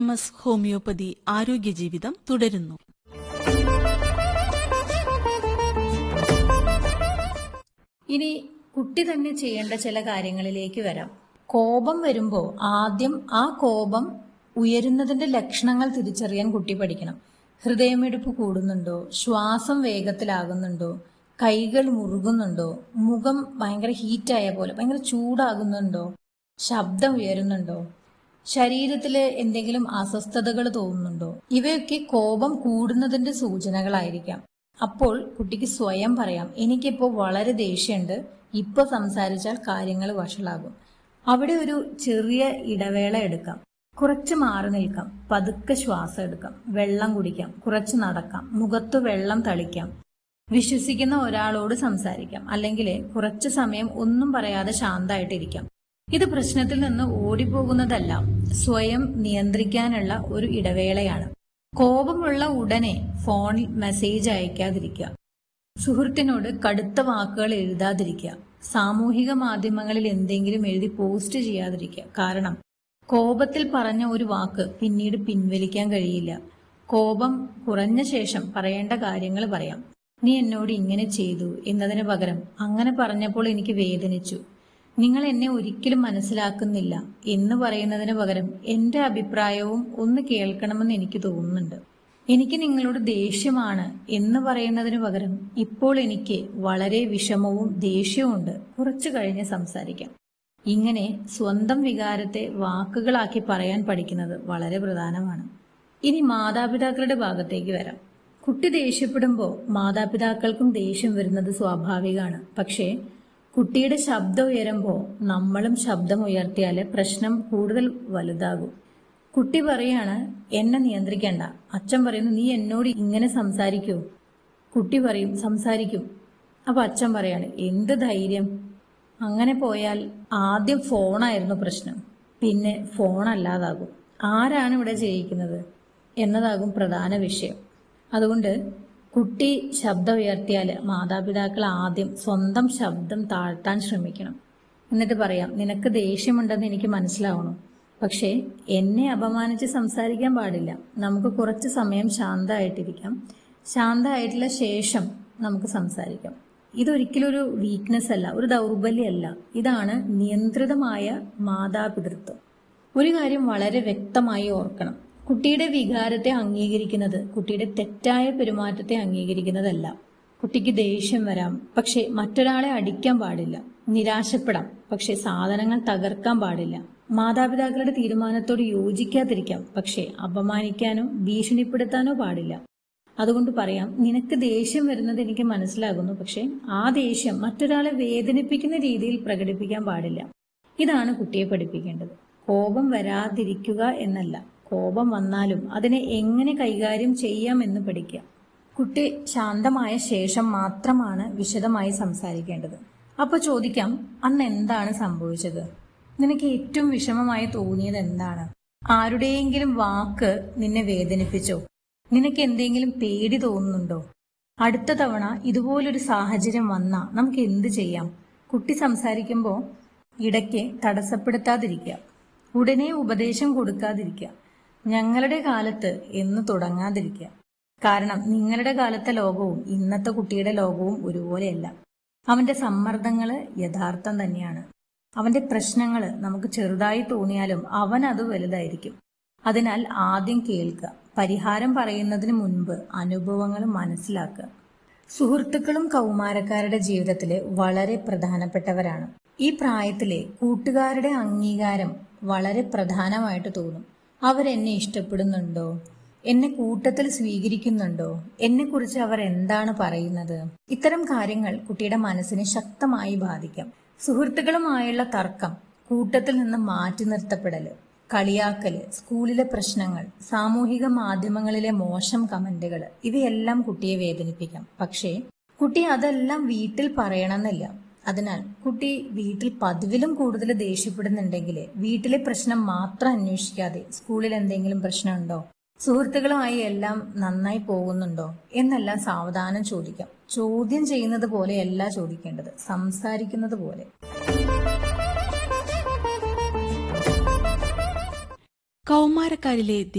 M S homeopathy ആരോഗ്യ ജീവിതം തുടരുന്നു ഇനി കുട്ടി തന്നെ ചെയ്യേണ്ട ചില കാര്യങ്ങളിലേക്ക് വരാം കോപം വരുമ്പോൾ ആദ്യം ആ കോപം ഉയരുന്നതിന്റെ ലക്ഷണങ്ങൾ തിരിച്ചറിയാൻ കുട്ടി പഠിക്കണം ഹൃദയമിടിപ്പ് കൂടുന്നുണ്ടോ ശ്വാസം വേഗത്തിലാകുന്നുണ്ടോ കൈകൾ മുറുകുന്നുണ്ടോ മുഖം ഭയങ്കര ഹീറ്റായ പോലെ ഭയങ്കര ചൂടാകുന്നുണ്ടോ ശബ്ദം ഉയരുന്നുണ്ടോ ശരീരത്തിൽ എന്തെങ്കിലും അസ്വസ്ഥതകൾ തോന്നുന്നുണ്ടോ ഇവയൊക്കെ കോപം കൂടുന്നതിന്റെ സൂചനകളായിരിക്കാം അപ്പോൾ കുട്ടിക്ക് സ്വയം പറയാം എനിക്കിപ്പോൾ വളരെ ദേഷ്യമുണ്ട് ഇപ്പൊ സംസാരിച്ചാൽ കാര്യങ്ങൾ വഷളാകും അവിടെ ഒരു ചെറിയ ഇടവേള എടുക്കാം കുറച്ച് മാറി നിൽക്കാം പതുക്കെ ശ്വാസം എടുക്കാം വെള്ളം കുടിക്കാം കുറച്ച് നടക്കാം മുഖത്ത് വെള്ളം തളിക്കാം വിശ്വസിക്കുന്ന ഒരാളോട് സംസാരിക്കാം അല്ലെങ്കിൽ കുറച്ചു സമയം ഒന്നും പറയാതെ ശാന്തമായിട്ടിരിക്കാം ഇത് പ്രശ്നത്തിൽ നിന്ന് ഓടിപ്പോകുന്നതല്ല സ്വയം നിയന്ത്രിക്കാനുള്ള ഒരു ഇടവേളയാണ് കോപമുള്ള ഉടനെ ഫോണിൽ മെസ്സേജ് അയക്കാതിരിക്കുക സുഹൃത്തിനോട് കടുത്ത വാക്കുകൾ എഴുതാതിരിക്കുക സാമൂഹിക മാധ്യമങ്ങളിൽ എന്തെങ്കിലും എഴുതി പോസ്റ്റ് ചെയ്യാതിരിക്കുക കാരണം കോപത്തിൽ പറഞ്ഞ ഒരു വാക്ക് പിന്നീട് പിൻവലിക്കാൻ കഴിയില്ല കോപം കുറഞ്ഞ ശേഷം പറയേണ്ട കാര്യങ്ങൾ പറയാം നീ എന്നോട് ഇങ്ങനെ ചെയ്തു എന്നതിന് പകരം അങ്ങനെ പറഞ്ഞപ്പോൾ എനിക്ക് വേദനിച്ചു നിങ്ങൾ എന്നെ ഒരിക്കലും മനസ്സിലാക്കുന്നില്ല എന്ന് പറയുന്നതിന് പകരം എന്റെ അഭിപ്രായവും ഒന്ന് കേൾക്കണമെന്ന് എനിക്ക് തോന്നുന്നുണ്ട് എനിക്ക് നിങ്ങളോട് ദേഷ്യമാണ് എന്ന് പറയുന്നതിന് പകരം ഇപ്പോൾ എനിക്ക് വളരെ വിഷമവും ദേഷ്യവും ഉണ്ട് കുറച്ചു കഴിഞ്ഞ് സംസാരിക്കാം ഇങ്ങനെ സ്വന്തം വികാരത്തെ വാക്കുകളാക്കി പറയാൻ പഠിക്കുന്നത് വളരെ പ്രധാനമാണ് ഇനി മാതാപിതാക്കളുടെ ഭാഗത്തേക്ക് വരാം കുട്ടി ദേഷ്യപ്പെടുമ്പോൾ മാതാപിതാക്കൾക്കും ദേഷ്യം വരുന്നത് സ്വാഭാവികമാണ് പക്ഷേ കുട്ടിയുടെ ശബ്ദം ഉയരുമ്പോൾ നമ്മളും ശബ്ദം ഉയർത്തിയാൽ പ്രശ്നം കൂടുതൽ വലുതാകും കുട്ടി പറയാണ് എന്നെ നിയന്ത്രിക്കണ്ട അച്ഛൻ പറയുന്നു നീ എന്നോട് ഇങ്ങനെ സംസാരിക്കൂ കുട്ടി പറയും സംസാരിക്കും അപ്പൊ അച്ഛൻ പറയാണ് എന്ത് ധൈര്യം അങ്ങനെ പോയാൽ ആദ്യം ഫോണായിരുന്നു പ്രശ്നം പിന്നെ ഫോൺ അല്ലാതാകും ആരാണ് ഇവിടെ ജയിക്കുന്നത് എന്നതാകും പ്രധാന വിഷയം അതുകൊണ്ട് കുട്ടി ശബ്ദം ഉയർത്തിയാൽ മാതാപിതാക്കൾ ആദ്യം സ്വന്തം ശബ്ദം താഴ്ത്താൻ ശ്രമിക്കണം എന്നിട്ട് പറയാം നിനക്ക് ദേഷ്യമുണ്ടെന്ന് എനിക്ക് മനസ്സിലാവണം പക്ഷേ എന്നെ അപമാനിച്ച് സംസാരിക്കാൻ പാടില്ല നമുക്ക് കുറച്ച് സമയം ശാന്തമായിട്ടിരിക്കാം ശാന്തമായിട്ടുള്ള ശേഷം നമുക്ക് സംസാരിക്കാം ഇതൊരിക്കലും ഒരു വീക്ക്നെസ് അല്ല ഒരു ദൗർബല്യമല്ല ഇതാണ് നിയന്ത്രിതമായ മാതാപിതൃത്വം ഒരു കാര്യം വളരെ വ്യക്തമായി ഓർക്കണം കുട്ടിയുടെ വികാരത്തെ അംഗീകരിക്കുന്നത് കുട്ടിയുടെ തെറ്റായ പെരുമാറ്റത്തെ അംഗീകരിക്കുന്നതല്ല കുട്ടിക്ക് ദേഷ്യം വരാം പക്ഷെ മറ്റൊരാളെ അടിക്കാൻ പാടില്ല നിരാശപ്പെടാം പക്ഷെ സാധനങ്ങൾ തകർക്കാൻ പാടില്ല മാതാപിതാക്കളുടെ തീരുമാനത്തോട് യോജിക്കാതിരിക്കാം പക്ഷെ അപമാനിക്കാനോ ഭീഷണിപ്പെടുത്താനോ പാടില്ല അതുകൊണ്ട് പറയാം നിനക്ക് ദേഷ്യം വരുന്നത് എനിക്ക് മനസ്സിലാകുന്നു പക്ഷെ ആ ദേഷ്യം മറ്റൊരാളെ വേദനിപ്പിക്കുന്ന രീതിയിൽ പ്രകടിപ്പിക്കാൻ പാടില്ല ഇതാണ് കുട്ടിയെ പഠിപ്പിക്കേണ്ടത് കോപം വരാതിരിക്കുക എന്നല്ല കോപം വന്നാലും അതിനെ എങ്ങനെ കൈകാര്യം ചെയ്യാമെന്ന് പഠിക്കുക കുട്ടി ശാന്തമായ ശേഷം മാത്രമാണ് വിശദമായി സംസാരിക്കേണ്ടത് അപ്പൊ ചോദിക്കാം അന്ന് എന്താണ് സംഭവിച്ചത് നിനക്ക് ഏറ്റവും വിഷമമായി തോന്നിയത് എന്താണ് ആരുടെയെങ്കിലും വാക്ക് നിന്നെ വേദനിപ്പിച്ചോ നിനക്ക് എന്തെങ്കിലും പേടി തോന്നുന്നുണ്ടോ അടുത്ത തവണ ഇതുപോലൊരു സാഹചര്യം വന്നാ നമുക്ക് എന്ത് ചെയ്യാം കുട്ടി സംസാരിക്കുമ്പോൾ ഇടയ്ക്ക് തടസ്സപ്പെടുത്താതിരിക്കുക ഉടനെ ഉപദേശം കൊടുക്കാതിരിക്കുക ഞങ്ങളുടെ കാലത്ത് എന്ന് തുടങ്ങാതിരിക്കുക കാരണം നിങ്ങളുടെ കാലത്തെ ലോകവും ഇന്നത്തെ കുട്ടിയുടെ ലോകവും ഒരുപോലെയല്ല അവന്റെ സമ്മർദ്ദങ്ങള് യഥാർത്ഥം തന്നെയാണ് അവന്റെ പ്രശ്നങ്ങൾ നമുക്ക് ചെറുതായി തോന്നിയാലും അവൻ അത് വലുതായിരിക്കും അതിനാൽ ആദ്യം കേൾക്കുക പരിഹാരം പറയുന്നതിന് മുൻപ് അനുഭവങ്ങൾ മനസ്സിലാക്കുക സുഹൃത്തുക്കളും കൗമാരക്കാരുടെ ജീവിതത്തിലെ വളരെ പ്രധാനപ്പെട്ടവരാണ് ഈ പ്രായത്തിലെ കൂട്ടുകാരുടെ അംഗീകാരം വളരെ പ്രധാനമായിട്ട് തോന്നും അവരെന്നെ ഇഷ്ടപ്പെടുന്നുണ്ടോ എന്നെ കൂട്ടത്തിൽ സ്വീകരിക്കുന്നുണ്ടോ എന്നെക്കുറിച്ച് അവർ എന്താണ് പറയുന്നത് ഇത്തരം കാര്യങ്ങൾ കുട്ടിയുടെ മനസ്സിനെ ശക്തമായി ബാധിക്കാം സുഹൃത്തുക്കളുമായുള്ള തർക്കം കൂട്ടത്തിൽ നിന്ന് മാറ്റി നിർത്തപ്പെടല് കളിയാക്കല് സ്കൂളിലെ പ്രശ്നങ്ങൾ സാമൂഹിക മാധ്യമങ്ങളിലെ മോശം കമന്റുകൾ ഇവയെല്ലാം കുട്ടിയെ വേദനിപ്പിക്കാം പക്ഷേ കുട്ടി അതെല്ലാം വീട്ടിൽ പറയണമെന്നില്ല അതിനാൽ കുട്ടി വീട്ടിൽ പതിവിലും കൂടുതൽ ദേഷ്യപ്പെടുന്നുണ്ടെങ്കിൽ വീട്ടിലെ പ്രശ്നം മാത്രം അന്വേഷിക്കാതെ സ്കൂളിൽ എന്തെങ്കിലും പ്രശ്നമുണ്ടോ സുഹൃത്തുക്കളുമായി എല്ലാം നന്നായി പോകുന്നുണ്ടോ എന്നെല്ലാം സാവധാനം ചോദിക്കാം ചോദ്യം ചെയ്യുന്നത് പോലെയല്ല ചോദിക്കേണ്ടത് സംസാരിക്കുന്നത് പോലെ കൗമാരക്കാരിലെ